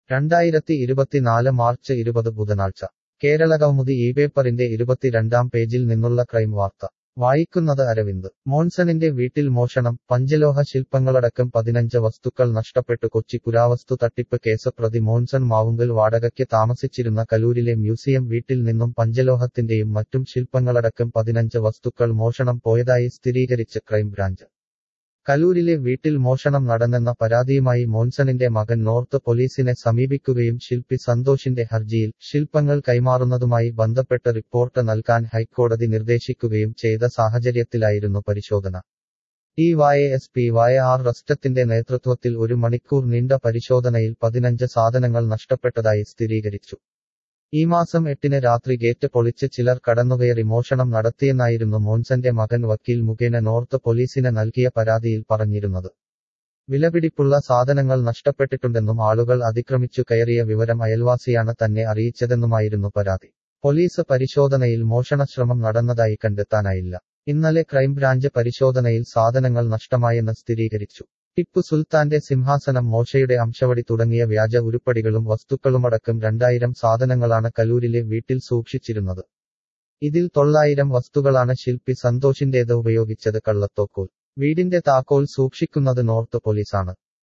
രണ്ടായിരത്തി ഇരുപത്തിനാല് മാർച്ച് ഇരുപത് ബുധനാഴ്ച കേരള കൗമുദി ഈ പേപ്പറിന്റെ ഇരുപത്തിരണ്ടാം പേജിൽ നിന്നുള്ള ക്രൈം വാർത്ത വായിക്കുന്നത് അരവിന്ദ് മോൺസണിന്റെ വീട്ടിൽ മോഷണം പഞ്ചലോഹ ശില്പങ്ങളടക്കം പതിനഞ്ച് വസ്തുക്കൾ നഷ്ടപ്പെട്ടു കൊച്ചി പുരാവസ്തു തട്ടിപ്പ് കേസ് പ്രതി മോൺസൺ മാവുങ്കൽ വാടകയ്ക്ക് താമസിച്ചിരുന്ന കലൂരിലെ മ്യൂസിയം വീട്ടിൽ നിന്നും പഞ്ചലോഹത്തിന്റെയും മറ്റും ശില്പങ്ങളടക്കം പതിനഞ്ച് വസ്തുക്കൾ മോഷണം പോയതായി സ്ഥിരീകരിച്ച് ക്രൈംബ്രാഞ്ച് കലൂരിലെ വീട്ടിൽ മോഷണം നടന്നെന്ന പരാതിയുമായി മോൻസണിന്റെ മകൻ നോർത്ത് പോലീസിനെ സമീപിക്കുകയും ശില്പി സന്തോഷിന്റെ ഹർജിയിൽ ശില്പങ്ങൾ കൈമാറുന്നതുമായി ബന്ധപ്പെട്ട് റിപ്പോർട്ട് നൽകാൻ ഹൈക്കോടതി നിർദ്ദേശിക്കുകയും ചെയ്ത സാഹചര്യത്തിലായിരുന്നു പരിശോധന T Y S P Y R റസ്റ്റത്തിന്റെ നേതൃത്വത്തിൽ ഒരു മണിക്കൂർ നീണ്ട പരിശോധനയിൽ പതിനഞ്ച് സാധനങ്ങൾ നഷ്ടപ്പെട്ടതായി സ്ഥിരീകരിച്ചു ഈ മാസം എട്ടിന് രാത്രി ഗേറ്റ് പൊളിച്ച് ചിലർ കടന്നുകയറി മോഷണം നടത്തിയെന്നായിരുന്നു മോൻസന്റെ മകൻ വക്കീൽ മുഖേന നോർത്ത് പോലീസിന് നൽകിയ പരാതിയിൽ പറഞ്ഞിരുന്നത് വിലപിടിപ്പുള്ള സാധനങ്ങൾ നഷ്ടപ്പെട്ടിട്ടുണ്ടെന്നും ആളുകൾ അതിക്രമിച്ചു കയറിയ വിവരം അയൽവാസിയാണ് തന്നെ അറിയിച്ചതെന്നുമായിരുന്നു പരാതി പോലീസ് പരിശോധനയിൽ മോഷണശ്രമം നടന്നതായി കണ്ടെത്താനായില്ല ഇന്നലെ ക്രൈംബ്രാഞ്ച് പരിശോധനയിൽ സാധനങ്ങൾ നഷ്ടമായെന്ന് സ്ഥിരീകരിച്ചു ടിപ്പു സുൽത്താന്റെ സിംഹാസനം മോശയുടെ അംശവടി തുടങ്ങിയ വ്യാജ ഉരുപ്പടികളും വസ്തുക്കളുമടക്കം രണ്ടായിരം സാധനങ്ങളാണ് കലൂരിലെ വീട്ടിൽ സൂക്ഷിച്ചിരുന്നത് ഇതിൽ തൊള്ളായിരം വസ്തുക്കളാണ് ശില്പി സന്തോഷിന്റേത് ഉപയോഗിച്ചത് കള്ളത്തോക്കോൽ വീടിന്റെ താക്കോൽ സൂക്ഷിക്കുന്നത് നോർത്ത് പോലീസാണ്